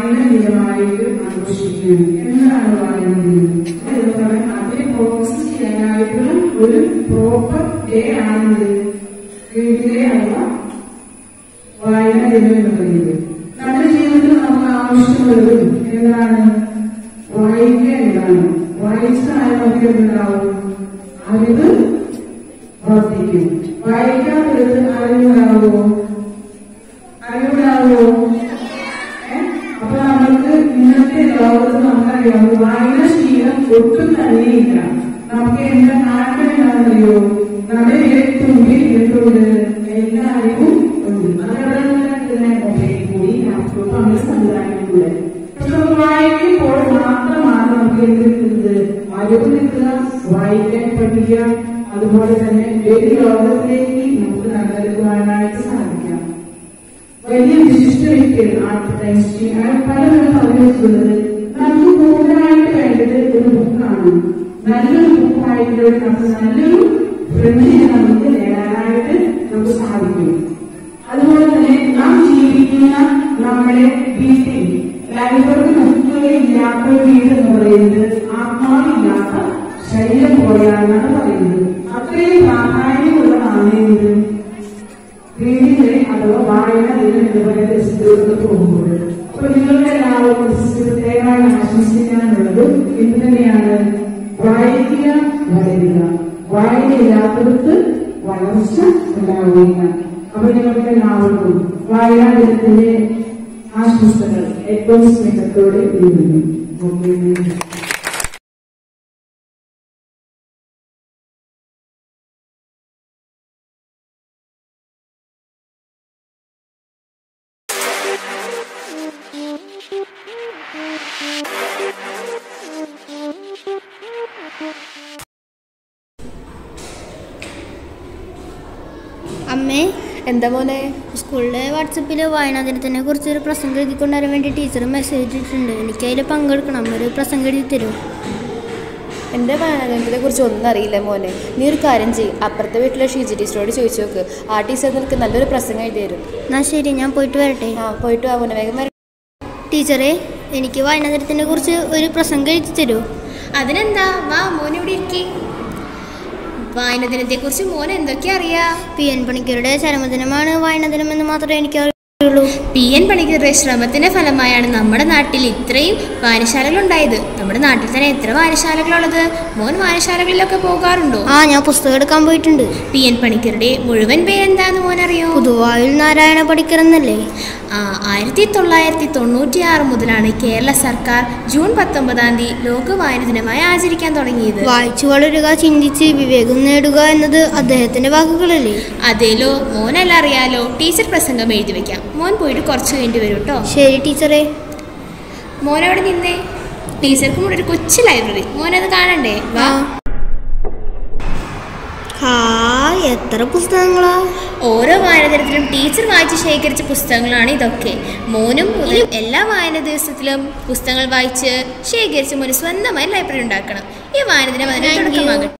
വായന ദിനമായിട്ട് ആഘോഷിക്കും എന്താണ് വായന ദിനം എന്ന് പറയാൻ അതിനെ പ്രോസസ് ചെയ്യാനായിട്ടുള്ള ഒരു പ്രോപ്പർ ഡേ ആണിത് വീട്ടിലെ അഥവാ വായന ദിനം എന്ന് പറയുന്നത് നമ്മുടെ ജീവിതത്തിൽ നമുക്ക് ആവശ്യമുള്ളതും എന്താണ് വായിക്കുക എന്നതാണ് വായിച്ചാൽ നമുക്ക് എന്തുണ്ടാവും അറിവ് വർദ്ധിക്കും വായിക്കാത്തത് അറിവുണ്ടാവുമോ അറിവുണ്ടാവുമോ ഏ? അപ്പൊ നമ്മൾക്ക് ഇന്നത്തെ ലോകത്ത് നമുക്കറിയാം വായന ശീലം ഒട്ടും തന്നെയില്ല നമുക്ക് എന്താ കാരണം എന്താണെന്നറിയോ നമ്മുടെ തുമ്പിൽ എന്തുണ്ട് എല്ലാ അറിവും ഉണ്ട് അതെവിടെ നിന്നാണ് മൊബൈൽ കൂടി ലാപ്ടോപ്പ് അങ്ങനെ സംവിധാനങ്ങളിലൂടെ പക്ഷെ നമ്മൾ വായിക്കുമ്പോൾ മാത്രമാണ് നമുക്ക് എന്ത് കിട്ടുന്നത് അറിവ് കിട്ടുക വായിക്കാൻ പഠിക്കുക അതുപോലെ തന്നെ ഏത് ലോകത്തിലേക്ക് നമുക്ക് നല്ലതുവാനായിട്ട് സാധിക്കാം വലിയ വിശിഷ്ട വ്യക്തികൾ ആർട്ട് ഐൻസ്റ്റീൻ അയാൾ പലതരം പറഞ്ഞിട്ടുള്ളത് നമുക്ക് കൂടുതലായിട്ട് വേണ്ടത് ഒരു ബുക്കാണ് നല്ലൊരു ബുക്കായിട്ടുള്ള നമുക്ക് നല്ലൊരു ഫ്രണ്ടിനെ നമുക്ക് നേടാനായിട്ട് നമുക്ക് സാധിക്കും അതുപോലെ തന്നെ നാം ജീവിക്കുന്ന നമ്മുടെ വീട്ടിൽ ലൈബ്രറി ബുക്കുകളില്ലാത്ത വീട് എന്ന് പറയുന്നത് ആത്മാവില്ലാത്ത ശരീരം പോലെയാണെന്നാണ് പറയുന്നത് അത്രയും പ്രാധാന്യമുള്ളതാണ് ഇത് വീടിന്റെ അഥവാ വായന ദിനം എന്ന് പറയുന്ന സ്ഥിരത്തിൽ പോകുമ്പോൾ അപ്പൊ നിങ്ങളുടെ എല്ലാവർക്കും പ്രത്യേകമായി ആശംസിക്കാനുള്ളത് ഇത് തന്നെയാണ് വായിക്കുക വളരുക വായനയില്ലാത്തവർക്ക് വളർച്ച ഉണ്ടാവുകയില്ല അപ്പൊ നിങ്ങൾക്ക് എല്ലാവർക്കും വായനാ ദിനത്തിന്റെ ആശംസകൾ ഏറ്റവും സ്നേഹത്തോടെ നേരുന്നു ഓക്കെ അമ്മേ എന്താ മോനെ സ്കൂളിലെ വാട്സപ്പിൽ വായനാ ദിനത്തിനെ കുറിച്ച് ഒരു പ്രസംഗം എഴുതി കൊണ്ടുവരാൻ വേണ്ടി ടീച്ചർ മെസ്സേജ് ഇട്ടിട്ടുണ്ട് എനിക്ക് അതിൽ പങ്കെടുക്കണം ഒരു പ്രസംഗം എഴുതി തരുമോ എൻ്റെ വായനദിനത്തിനെ കുറിച്ച് ഒന്നും അറിയില്ല മോനെ നീ ഒരു കാര്യം ചെയ്യും അപ്പുറത്തെ വീട്ടിലെ ഷീജി ടീച്ചറോട് ചോദിച്ചു നോക്ക് ആ ടീച്ചർ നിനക്ക് നല്ലൊരു പ്രസംഗം എഴുതി തരും എന്നാ ശരി ഞാൻ പോയിട്ട് വരട്ടെ ആ പോയിട്ട് വാ മോനെ വേഗം വരാം ടീച്ചറെ എനിക്ക് വായനാ ദിനത്തിനെ കുറിച്ച് ഒരു പ്രസംഗം എഴുതി തരുമോ അതിനെന്താ വാ മോൻ ഇവിടെ ഇരിക്കി വായന ദിനത്തെ കുറിച്ച് മോൻ എന്തൊക്കെ അറിയാ പി എൻ പണിക്കരുടെ ചരമദിനമാണ് വായനാ ദിനം എന്ന് മാത്രമേ എനിക്ക് അറിയുള്ളൂ പി എൻ പണിക്കരുടെ ശ്രമത്തിന്റെ ഫലമായാണ് നമ്മുടെ നാട്ടിൽ ഇത്രയും വായനശാലകൾ ഉണ്ടായത് നമ്മുടെ നാട്ടിൽ തന്നെ എത്ര വായനശാലകളുള്ളത് മോൻ വായനശാലകളിലൊക്കെ പോകാറുണ്ടോ ആ ഞാൻ പുസ്തകം എടുക്കാൻ പോയിട്ടുണ്ട് പി എൻ പണിക്കരുടെ മുഴുവൻ പേരെന്താന്ന് മോൻ അറിയോ പുതുവായിൽ നാരായണ പണിക്കർ എന്നല്ലേ ആ ആയിരത്തി തൊള്ളായിരത്തി തൊണ്ണൂറ്റി ആറ് മുതലാണ് കേരള സർക്കാർ ജൂൺ പത്തൊമ്പതാം തീയതി ലോക വായന ദിനമായി ആചരിക്കാൻ തുടങ്ങിയത് വായിച്ചു വളരുക ചിന്തിച്ച് വിവേകം നേടുക എന്നത് അദ്ദേഹത്തിന്റെ വാക്കുകളല്ലേ അതേലോ മോനല്ല അറിയാലോ ടീച്ചർ പ്രസംഗം എഴുതി വെക്കാം മോൻ പോയിട്ട് കുറച്ച് കഴിഞ്ഞ് വരും കേട്ടോ ശരി ടീച്ചറെ മോനവിടെ നിന്നേ ടീച്ചർക്കും കൂടെ ഒരു കൊച്ചു ലൈബ്രറി മോനത് കാണണ്ടേ വാ ഹായ് എത്ര പുസ്തകങ്ങളാ ഓരോ വായനദിനത്തിലും ടീച്ചർ വായിച്ച് ശേഖരിച്ച പുസ്തകങ്ങളാണ് ഇതൊക്കെ മോനും മുതൽ എല്ലാ വായന ദിവസത്തിലും പുസ്തകങ്ങൾ വായിച്ച് ശേഖരിച്ച് മോന് സ്വന്തമായി ലൈബ്രറി ഉണ്ടാക്കണം ഈ വായനദിനം അതിന് Thank you. തുടക്കമാകട്ടെ